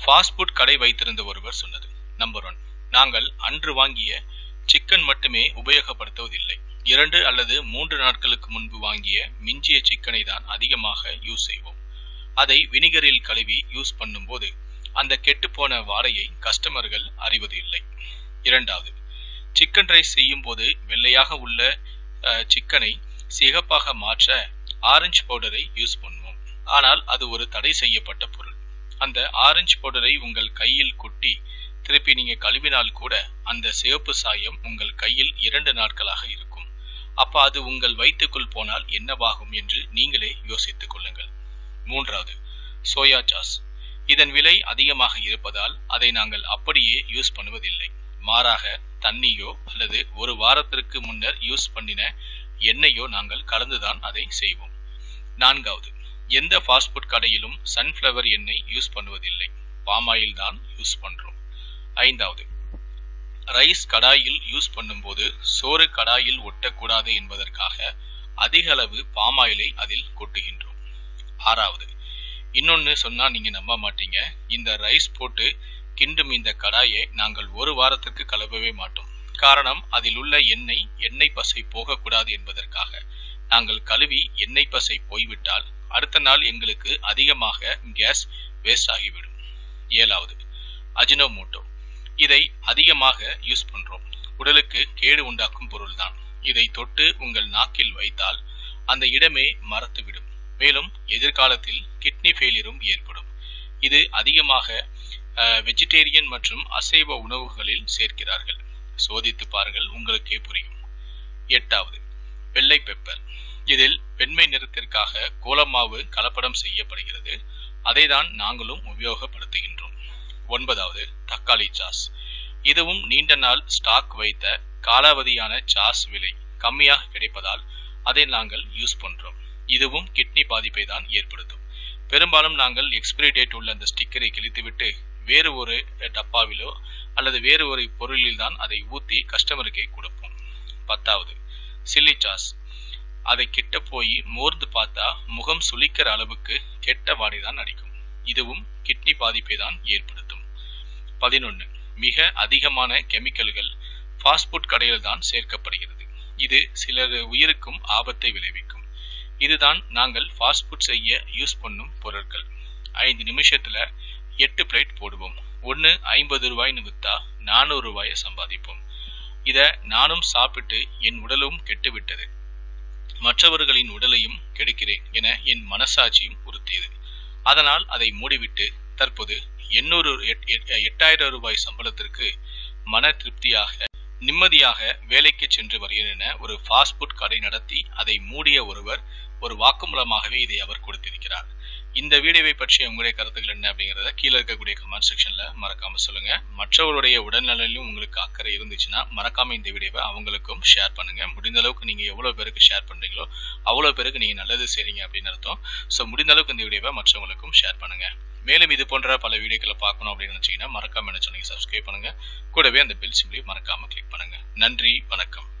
fast food கடை வைத்திருந்த ஒருவர் சொன்னது நம்பர் ஒன் நாங்கள் அன்று வாங்கிய சிக்கன் மட்டுமே உபயோகப்படுத்துவதில்லை இரண்டு அல்லது மூன்று நாட்களுக்கு முன்பு வாங்கிய மிஞ்சிய சிக்கனை தான் அதிகமாக யூஸ் செய்வோம் அதை வினிகரில் கழுவி யூஸ் பண்ணும்போது அந்த கெட்டுப்போன வாடையை கஸ்டமர்கள் அறிவது இல்லை இரண்டாவது சிக்கன் ரைஸ் செய்யும் போது வெள்ளையாக உள்ள அஹ், சிக்கனை சிகப்பாக மாற்ற ஆரஞ்சு பவுடரை யூஸ் பண்ணுவோம் ஆனால் அது ஒரு தடை செய்யப்பட்ட பொருள் அந்த ஆரஞ்சு பவுடரை உங்கள் கையில் கொட்டி திருப்பி நீங்க கழுவினால் கூட அந்த சிவப்பு சாயம் உங்கள் கையில் இரண்டு நாட்களாக இருக்கும் அப்ப அது உங்கள் வயிற்றுக்குள் போனால் என்னவாகும் என்று நீங்களே யோசித்துக் கொள்ளுங்கள் மூன்றாவது சோயா சாஸ் இதன் விலை அதிகமாக இருப்பதால் அதை நாங்கள் அப்படியே யூஸ் பண்ணுவதில்லை மாறாக தண்ணியோ அல்லது ஒரு வாரத்திற்கு முன்னர் யூஸ் பண்ணின எண்ணெயோ நாங்கள் கலந்துதான் அதை செய்வோம் நான்காவது எந்த ஃபாஸ்ட் ஃபுட் கடையிலும் சன்ஃப்ளவர் எண்ணெய் யூஸ் பண்ணுவதில்லை பாமாயில் தான் யூஸ் பண்றோம் ஐந்தாவது ரைஸ் கடாயில் யூஸ் பண்ணும்போது சோறு கடாயில் ஒட்டக்கூடாது என்பதற்காக அதிக அளவு பாமாயிலை அதில் கொட்டுகின்றோம் ஆறாவது இன்னொன்னு சொன்னா நீங்க நம்ப மாட்டீங்க இந்த ரைஸ் போட்டு கிண்டும் இந்த கடாயை நாங்கள் ஒரு வாரத்துக்கு கழுவவே மாட்டோம் காரணம் அதில் உள்ள எண்ணெய் எண்ணெய் பசை போகக்கூடாது என்பதற்காக நாங்கள் கழுவி எண்ணெய் பசை போய்விட்டால் அடுத்த நாள் எங்களுக்கு அதிகமாக கேஸ் வேஸ்ட் ஆகிவிடும் ஏழாவது அஜினோமோட்டோ இதை அதிகமாக யூஸ் பண்றோம் உடலுக்கு கேடு உண்டாக்கும் பொருள்தான் இதை தொட்டு உங்கள் நாக்கில் வைத்தால் அந்த இடமே மறத்துவிடும் மேலும் எதிர்காலத்தில் கிட்னி ஃபெயிலியரும் ஏற்படும் இது அதிகமாக வெஜிடேரியன் மற்றும் அசைவ உணவுகளில் சேர்க்கிறார்கள் சோதித்து பாருங்கள் உங்களுக்கே புரியும் எட்டாவது வெள்ளை பெப்பர் இதில் வெண்மை நிறத்திற்காக கோலமாவு கலப்படம் செய்யப்படுகிறது அதை தான் நாங்களும் உபயோகப்படுத்துகின்றோம் ஒன்பதாவது தக்காளி சாஸ் இதுவும் நீண்ட நாள் ஸ்டாக் வைத்த காலாவதியான சாஸ் விலை கம்மியாக கிடைப்பதால் அதை நாங்கள் யூஸ் பண்றோம் இதுவும் கிட்னி பாதிப்பை தான் ஏற்படுத்தும் பெரும்பாலும் நாங்கள் எக்ஸ்பிரி டேட் உள்ள அந்த ஸ்டிக்கரை கிழித்துவிட்டு வேறு ஒரு டப்பாவிலோ அல்லது வேறு ஒரு பொருளில் தான் அதை ஊத்தி கஸ்டமருக்கே கொடுப்போம் பத்தாவது சில்லி சாஸ் அதை கிட்ட போய் மோர்ந்து பார்த்தா முகம் சுளிக்கிற அளவுக்கு கெட்ட வாடை தான் அடிக்கும் இதுவும் கிட்னி பாதிப்பை தான் ஏற்படுத்தும் பதினொன்று மிக அதிகமான கெமிக்கல்கள் ஃபாஸ்ட் ஃபுட் கடையில் தான் சேர்க்கப்படுகிறது இது சிலர் உயிருக்கும் ஆபத்தை விளைவிக்கும் இதுதான் நாங்கள் ஃபாஸ்ட் ஃபுட் செய்ய யூஸ் பண்ணும் பொருட்கள் ஐந்து நிமிஷத்துல எட்டு பிளேட் போடுவோம் ஒன்று ஐம்பது ரூபாய்னு வித்தா நானூறு ரூபாயை சம்பாதிப்போம் இத நானும் சாப்பிட்டு என் உடலும் கெட்டுவிட்டது மற்றவர்களின் உடலையும் கெடுக்கிறேன் என என் மனசாட்சியும் உறுத்தியது அதனால் அதை மூடிவிட்டு தற்போது எண்ணூறு எட்டாயிரம் ரூபாய் சம்பளத்திற்கு மன திருப்தியாக நிம்மதியாக வேலைக்கு சென்று வருகிறேன் என ஒரு ஃபாஸ்ட் ஃபுட் கடை நடத்தி அதை மூடிய ஒருவர் ஒரு வாக்குமூலமாகவே இதை அவர் கொடுத்திருக்கிறார் இந்த வீடியோவை பற்றிய உங்களுடைய கருத்துக்கள் என்ன அப்படிங்கறத கீழே இருக்கக்கூடிய கமெண்ட் செக்ஷன்ல மறக்காம சொல்லுங்க மற்றவருடைய உடல்நலையிலும் உங்களுக்கு அக்கறை இருந்துச்சுன்னா மறக்காம இந்த வீடியோவை அவங்களுக்கும் ஷேர் பண்ணுங்க முடிந்த அளவுக்கு நீங்க எவ்வளவு பேருக்கு ஷேர் பண்றீங்களோ அவ்வளவு பேருக்கு நீங்க நல்லது செய்றீங்க அப்படின்னு அர்த்தம் ஸோ முடிந்த அளவுக்கு இந்த வீடியோவை மற்றவங்களுக்கும் ஷேர் பண்ணுங்க மேலும் இது போன்ற பல வீடியோக்களை பார்க்கணும் அப்படின்னு நினைச்சீங்கன்னா மறக்காம என்ன சொன்னீங்க சப்ஸ்கிரைப் பண்ணுங்க கூடவே அந்த பெல் சிம்லையும் மறக்காம கிளிக் பண்ணுங்க நன்றி வணக்கம்